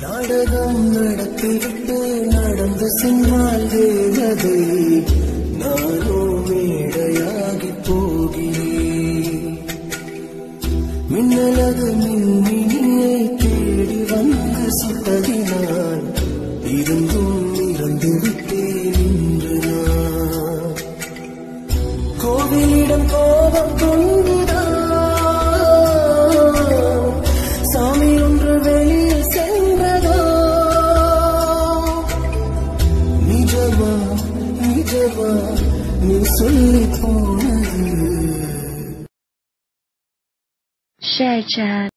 நாடகம் நடத்திவிட்டு நடந்து சென்றால் தேவதை நானோ மேடையாகி போகிறேன் மின்னலது மின்மினியை தேடி வந்து சுட்டதினால் இருந்தும் இறந்து விட்டேன் இன்று நான் கோவிலிடம் கோபம் கொண்டுதான் சாமி ஒன்று வெளியில் சென்றதோ நிஜமா நிஜமா நீ சொல்லி போனது share chat